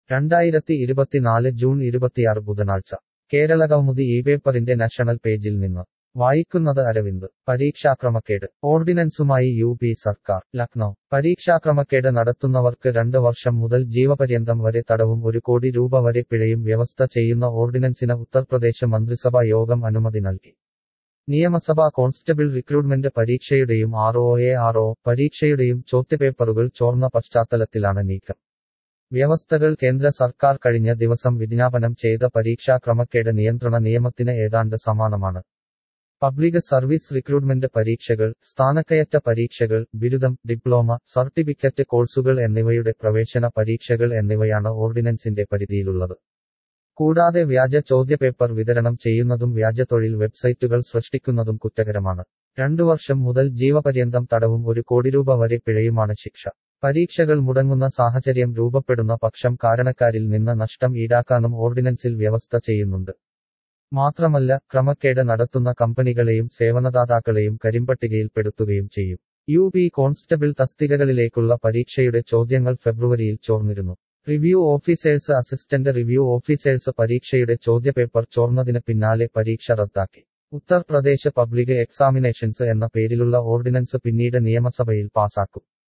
രണ്ടായിരത്തി ഇരുപത്തിനാല് ജൂൺ ഇരുപത്തിയാറ് ബുധനാഴ്ച കേരള കൗമുദി ഈ പേപ്പറിന്റെ നാഷണൽ പേജിൽ നിന്ന് വായിക്കുന്നത് അരവിന്ദ് പരീക്ഷാക്രമക്കേട് ഓർഡിനൻസുമായി യു പി സർക്കാർ ലക്നൗ പരീക്ഷാക്രമക്കേട് നടത്തുന്നവർക്ക് രണ്ട് വർഷം മുതൽ ജീവപര്യന്തം വരെ തടവും ഒരു കോടി രൂപ വരെ പിഴയും വ്യവസ്ഥ ചെയ്യുന്ന ഓർഡിനൻസിന് ഉത്തർപ്രദേശ് മന്ത്രിസഭാ യോഗം അനുമതി നൽകി നിയമസഭാ കോൺസ്റ്റബിൾ റിക്രൂട്ട്മെന്റ് പരീക്ഷയുടെയും R O A R O പരീക്ഷയുടെയും ചോദ്യപേപ്പറുകൾ ചോർന്ന പശ്ചാത്തലത്തിലാണ് നീക്കം വ്യവസ്ഥകൾ കേന്ദ്ര സർക്കാർ കഴിഞ്ഞ ദിവസം വിജ്ഞാപനം ചെയ്ത പരീക്ഷാ ക്രമക്കേട് നിയന്ത്രണ നിയമത്തിന് ഏതാണ്ട് സമാനമാണ് പബ്ലിക് സർവീസ് റിക്രൂട്ട്മെന്റ് പരീക്ഷകൾ സ്ഥാനക്കയറ്റ പരീക്ഷകൾ ബിരുദം ഡിപ്ലോമ സർട്ടിഫിക്കറ്റ് കോഴ്സുകൾ എന്നിവയുടെ പ്രവേശന പരീക്ഷകൾ എന്നിവയാണ് ഓർഡിനൻസിന്റെ പരിധിയിലുള്ളത് കൂടാതെ വ്യാജ ചോദ്യപേപ്പർ വിതരണം ചെയ്യുന്നതും വ്യാജ തൊഴിൽ വെബ്സൈറ്റുകൾ സൃഷ്ടിക്കുന്നതും കുറ്റകരമാണ് രണ്ടു വർഷം മുതൽ ജീവപര്യന്തം തടവും ഒരു കോടി രൂപ വരെ പിഴയുമാണ് ശിക്ഷ പരീക്ഷകൾ മുടങ്ങുന്ന സാഹചര്യം രൂപപ്പെടുന്ന പക്ഷം കാരണക്കാരിൽ നിന്ന് നഷ്ടം ഈടാക്കാനും ഓർഡിനൻസിൽ വ്യവസ്ഥ ചെയ്യുന്നുണ്ട് മാത്രമല്ല ക്രമക്കേട് നടത്തുന്ന കമ്പനികളെയും സേവനദാതാക്കളെയും കരിമ്പട്ടികയിൽപ്പെടുത്തുകയും ചെയ്യും യു പി കോൺസ്റ്റബിൾ തസ്തികകളിലേക്കുള്ള പരീക്ഷയുടെ ചോദ്യങ്ങൾ ഫെബ്രുവരിയിൽ ചോർന്നിരുന്നു review officers assistant review officers പരീക്ഷയുടെ ചോദ്യപേപ്പർ ചോർന്നതിന് പിന്നാലെ പരീക്ഷ റദ്ദാക്കി ഉത്തർപ്രദേശ് പബ്ലിക് എക്സാമിനേഷൻസ് എന്ന പേരിലുള്ള ഓർഡിനൻസ് പിന്നീട് നിയമസഭയിൽ പാസാക്കും